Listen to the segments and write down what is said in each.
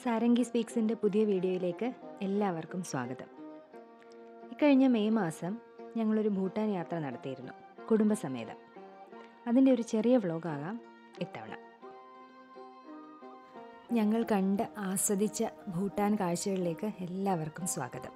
സാരംഗി സ്പീക്സിൻ്റെ പുതിയ വീഡിയോയിലേക്ക് എല്ലാവർക്കും സ്വാഗതം ഇക്കഴിഞ്ഞ മെയ് മാസം ഞങ്ങളൊരു ഭൂട്ടാൻ യാത്ര നടത്തിയിരുന്നു കുടുംബസമേതം അതിൻ്റെ ഒരു ചെറിയ വ്ലോഗാകാം ഇത്തവണ ഞങ്ങൾ കണ്ട് ആസ്വദിച്ച ഭൂട്ടാൻ കാഴ്ചകളിലേക്ക് എല്ലാവർക്കും സ്വാഗതം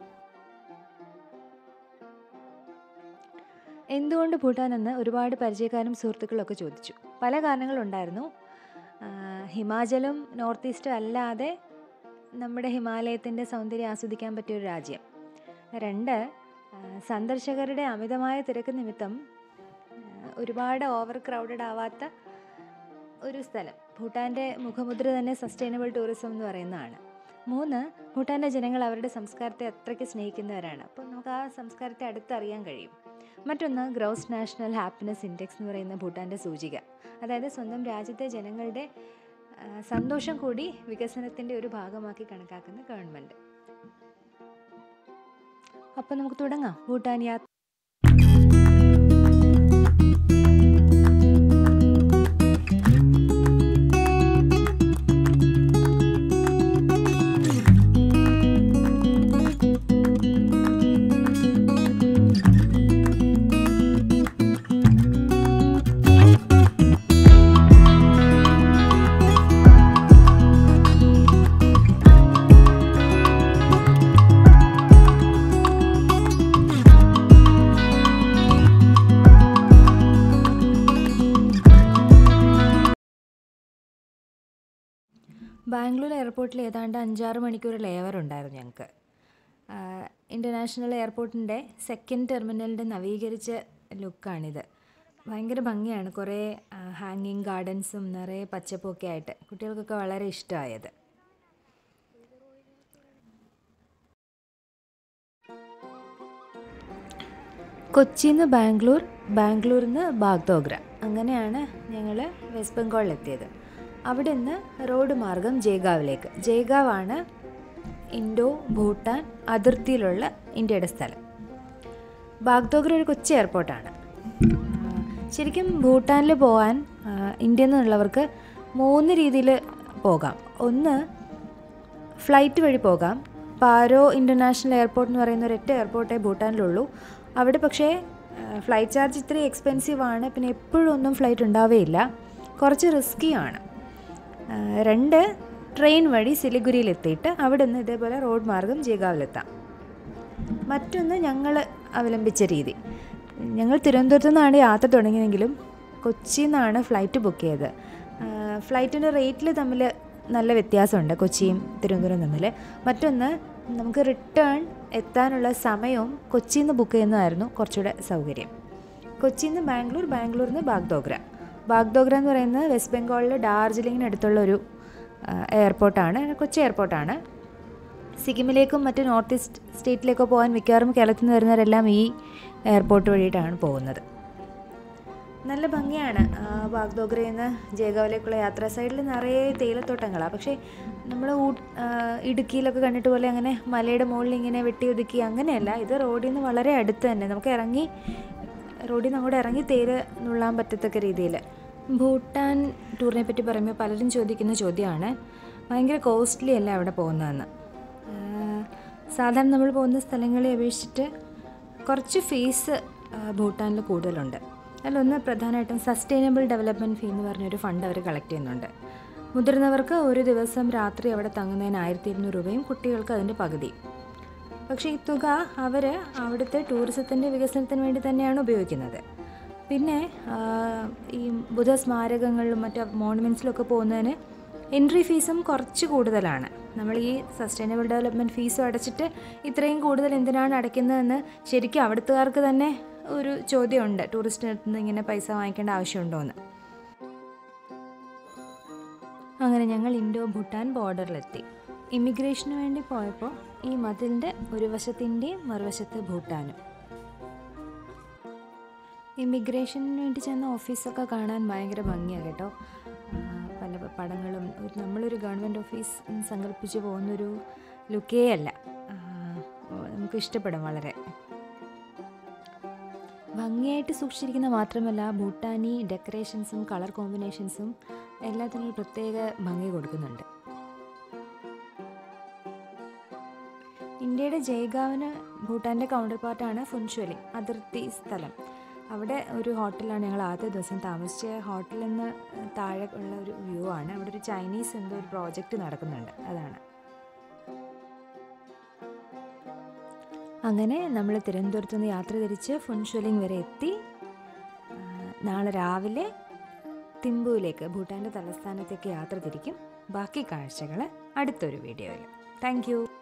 എന്തുകൊണ്ട് ഭൂട്ടാൻ എന്ന് ഒരുപാട് പരിചയക്കാരും സുഹൃത്തുക്കളൊക്കെ ചോദിച്ചു പല കാരണങ്ങളുണ്ടായിരുന്നു ആഹ് ഹിമാചലും നോർത്ത് ഈസ്റ്റും അല്ലാതെ നമ്മുടെ ഹിമാലയത്തിൻ്റെ സൗന്ദര്യം ആസ്വദിക്കാൻ പറ്റിയ ഒരു രാജ്യം രണ്ട് ആഹ് സന്ദർശകരുടെ അമിതമായ തിരക്ക് നിമിത്തം ആഹ് ഒരുപാട് ഓവർ ക്രൗഡഡ് ആവാത്ത ഒരു സ്ഥലം ഭൂട്ടാൻ്റെ മുഖമുദ്ര തന്നെ സസ്റ്റൈനബിൾ ടൂറിസം എന്ന് പറയുന്നതാണ് മൂന്ന് ഭൂട്ടാൻ്റെ ജനങ്ങൾ അവരുടെ സംസ്കാരത്തെ അത്രയ്ക്ക് സ്നേഹിക്കുന്നവരാണ് അപ്പോൾ നമുക്ക് ആ സംസ്കാരത്തെ അടുത്തറിയാൻ കഴിയും മറ്റൊന്ന് ഗ്രോസ് നാഷണൽ ഹാപ്പിനെസ് ഇൻഡെക്സ് എന്ന് പറയുന്ന ഭൂട്ടാൻ്റെ സൂചിക അതായത് സ്വന്തം രാജ്യത്തെ ജനങ്ങളുടെ ആ, സന്തോഷം കൂടി വികസനത്തിൻ്റെ ഒരു ഭാഗമാക്കി കണക്കാക്കുന്ന ഗവൺമെൻറ് അപ്പോൾ നമുക്ക് തുടങ്ങാം ഭൂട്ടാൻ യാത്ര ബാംഗ്ലൂർ എയർപോർട്ടിൽ ഏതാണ്ട് അഞ്ചാറ് മണിക്കൂർ ലേവർ ഉണ്ടായിരുന്നു ഞങ്ങൾക്ക് ഇൻ്റർനാഷണൽ എയർപോർട്ടിൻ്റെ സെക്കൻഡ് ടെർമിനലിൻ്റെ നവീകരിച്ച ലുക്കാണിത് ഭയങ്കര ഭംഗിയാണ് കുറേ ഹാങ്ങിങ് ഗാർഡൻസും നിറയെ പച്ചപ്പൊക്കെ ആയിട്ട് കുട്ടികൾക്കൊക്കെ വളരെ ഇഷ്ടമായത് കൊച്ചിയിൽ നിന്ന് ബാംഗ്ലൂർ ബാംഗ്ലൂരിൽ നിന്ന് ബാഗ്ദോഗ്ര അങ്ങനെയാണ് ഞങ്ങൾ വെസ്റ്റ് ബംഗാളിലെത്തിയത് അവിടെ നിന്ന് റോഡ് മാർഗം ജയ്ഗാവിലേക്ക് ജയ്ഗാവാണ് ഇൻഡോ ഭൂട്ടാൻ അതിർത്തിയിലുള്ള ഇന്ത്യയുടെ സ്ഥലം ബാഗ്ദോഗ്ര ഒരു കൊച്ചി എയർപോർട്ടാണ് ശരിക്കും ഭൂട്ടാനിൽ പോകാൻ ആ, ഇന്ത്യയിൽ നിന്നുള്ളവർക്ക് മൂന്ന് രീതിയിൽ പോകാം ഒന്ന് ഫ്ലൈറ്റ് വഴി പോകാം പാരോ ഇൻ്റർനാഷണൽ എയർപോർട്ട് എന്ന് പറയുന്ന ഒരൊറ്റ എയർപോർട്ടേ ഭൂട്ടാനിലുള്ളൂ അവിടെ പക്ഷേ ഫ്ലൈറ്റ് ചാർജ് ഇത്രയും എക്സ്പെൻസീവ് ആണ് പിന്നെ എപ്പോഴും ഒന്നും ഫ്ലൈറ്റ് ഉണ്ടാവുകയില്ല കുറച്ച് റിസ്ക്കിയാണ് ആ, രണ്ട് ട്രെയിൻ വഴി സിലിഗുരിയിലെത്തിയിട്ട് അവിടെ നിന്ന് ഇതേപോലെ റോഡ് മാർഗം ജയ്ഗാവിലെത്താം മറ്റൊന്ന് ഞങ്ങൾ അവലംബിച്ച രീതി ഞങ്ങൾ തിരുവനന്തപുരത്തു നിന്നാണ് യാത്ര തുടങ്ങിയതെങ്കിലും കൊച്ചിയിൽ നിന്നാണ് ഫ്ലൈറ്റ് ബുക്ക് ചെയ്തത് ഫ്ലൈറ്റിൻ്റെ റേറ്റിൽ തമ്മിൽ നല്ല വ്യത്യാസമുണ്ട് കൊച്ചിയും തിരുവനന്തപുരം തമ്മിൽ മറ്റൊന്ന് നമുക്ക് റിട്ടേൺ എത്താനുള്ള സമയവും കൊച്ചിയിൽ നിന്ന് ബുക്ക് ചെയ്യുന്നതായിരുന്നു കുറച്ചുകൂടെ സൗകര്യം കൊച്ചിയിൽ നിന്ന് ബാംഗ്ലൂർ ബാംഗ്ലൂരിൽ നിന്ന് ബാഗ്ദോഗ്ര ബാഗ്ദോഗ്ര എന്ന് പറയുന്നത് വെസ്റ്റ് ബംഗാളിലെ ഡാർജിലിങ്ങിനടുത്തുള്ള ഒരു ആ, എയർപോർട്ടാണ് കൊച്ചി എയർപോർട്ടാണ് സിക്കിമിലേക്കും മറ്റ് നോർത്ത് ഈസ്റ്റ് സ്റ്റേറ്റിലേക്കോ പോകാൻ മിക്കവാറും കേരളത്തിൽ നിന്ന് വരുന്നവരെല്ലാം ഈ എയർപോർട്ട് വഴിയിട്ടാണ് പോകുന്നത് നല്ല ഭംഗിയാണ് ആ, ബാഗ്ദോഗ്രയിൽ നിന്ന് ജയഗാവിലേക്കുള്ള യാത്ര സൈഡിൽ നിറയെ തേയിലത്തോട്ടങ്ങളാണ് പക്ഷേ നമ്മൾ ഇടുക്കിയിലൊക്കെ കണ്ടിട്ട് പോലെ അങ്ങനെ മലയുടെ മുകളിൽ ഇങ്ങനെ വെട്ടി ഒതുക്കി അങ്ങനെയല്ല ഇത് റോഡിൽ നിന്ന് വളരെ അടുത്ത് തന്നെ നമുക്ക് ഇറങ്ങി റോഡിൽ നിന്ന് അങ്ങോട്ട് ഇറങ്ങി തേയില നുള്ളാൻ പറ്റത്തക്ക രീതിയിൽ ഭൂട്ടാൻ ടൂറിനെ പറ്റി പറയുമ്പോൾ പലരും ചോദിക്കുന്ന ചോദ്യമാണ് ഭയങ്കര കോസ്റ്റ്ലി അല്ല അവിടെ പോകുന്നതെന്ന് ആഹ് സാധാരണ നമ്മൾ പോകുന്ന സ്ഥലങ്ങളെ അപേക്ഷിച്ചിട്ട് കുറച്ച് ഫീസ് ഭൂട്ടാനിൽ കൂടുതലുണ്ട് അതിലൊന്ന് പ്രധാനമായിട്ടും സസ്റ്റൈനബിൾ ഡെവലപ്മെൻറ്റ് ഫീ എന്ന് പറഞ്ഞൊരു ഫണ്ട് അവർ കളക്ട് ചെയ്യുന്നുണ്ട് മുതിർന്നവർക്ക് ഒരു ദിവസം രാത്രി അവിടെ തങ്ങുന്നതിന് ആയിരത്തി ഇരുന്നൂറ് രൂപയും കുട്ടികൾക്ക് അതിൻ്റെ പകുതിയും പക്ഷേ ഈ തുക അവർ അവിടുത്തെ ടൂറിസത്തിൻ്റെ വികസനത്തിന് വേണ്ടി തന്നെയാണ് ഉപയോഗിക്കുന്നത് പിന്നെ ആ, ഈ ബുദ്ധസ്മാരകങ്ങളിലും മറ്റ് മോണുമെൻറ്റ്സിലൊക്കെ പോകുന്നതിന് എൻട്രി ഫീസും കുറച്ച് കൂടുതലാണ് നമ്മൾ ഈ സസ്റ്റൈനബിൾ ഡെവലപ്മെൻറ്റ് ഫീസും അടച്ചിട്ട് ഇത്രയും കൂടുതൽ എന്തിനാണ് അടയ്ക്കുന്നതെന്ന് ശരിക്കും അവിടുത്തുകാർക്ക് തന്നെ ഒരു ചോദ്യമുണ്ട് ടൂറിസ്റ്റിനടുത്ത് നിന്ന് ഇങ്ങനെ പൈസ വാങ്ങിക്കേണ്ട ആവശ്യമുണ്ടോ എന്ന് അങ്ങനെ ഞങ്ങൾ ഇൻഡോ ഭൂട്ടാൻ ബോർഡറിലെത്തി ഇമിഗ്രേഷന് വേണ്ടി പോയപ്പോൾ ഈ മതിലിൻ്റെ ഒരു വശത്ത് ഇന്ത്യയും മറുവശത്ത് ഭൂട്ടാനും ഇമിഗ്രേഷന് വേണ്ടി ചെന്ന ഓഫീസൊക്കെ കാണാൻ ഭയങ്കര ഭംഗിയാണ് കേട്ടോ ആ, പല പ- പടങ്ങളും ഒരു നമ്മളൊരു ഗവൺമെൻറ് ഓഫീസ് സങ്കല്പിച്ച് പോകുന്നൊരു ലുക്കേ അല്ല ആ, നമുക്ക് ഇഷ്ടപ്പെടും വളരെ ഭംഗിയായിട്ട് സൂക്ഷിച്ചിരിക്കുന്ന മാത്രമല്ല ഭൂട്ടാനി ഡെക്കറേഷൻസും കളർ കോമ്പിനേഷൻസും എല്ലാത്തിനും ഒരു പ്രത്യേക ഭംഗി കൊടുക്കുന്നുണ്ട് ഇന്ത്യയുടെ ജയ്ഗാവിന് ഭൂട്ടാൻ്റെ കൗണ്ടർ പാർട്ടാണ് ഫുൻഷ്വലിംഗ് അതിർത്തി സ്ഥലം അവിടെ ഒരു ഹോട്ടലാണ് ഞങ്ങൾ ആദ്യ ദിവസം താമസിച്ച ഹോട്ടലിൽ നിന്ന് താഴെ ഉള്ള ഒരു വ്യൂ ആണ് അവിടെ ഒരു ചൈനീസ് എന്തോ ഒരു പ്രോജക്റ്റ് നടക്കുന്നുണ്ട് അതാണ് അങ്ങനെ നമ്മൾ തിരുവനന്തപുരത്ത് നിന്ന് യാത്ര തിരിച്ച് ഫുൻഷ്വലിംഗ് വരെ എത്തി ആ, നാളെ രാവിലെ തിമ്പുവിലേക്ക് ഭൂട്ടാൻ്റെ തലസ്ഥാനത്തേക്ക് യാത്ര തിരിക്കും ബാക്കി കാഴ്ചകൾ അടുത്തൊരു വീഡിയോയിൽ താങ്ക് യു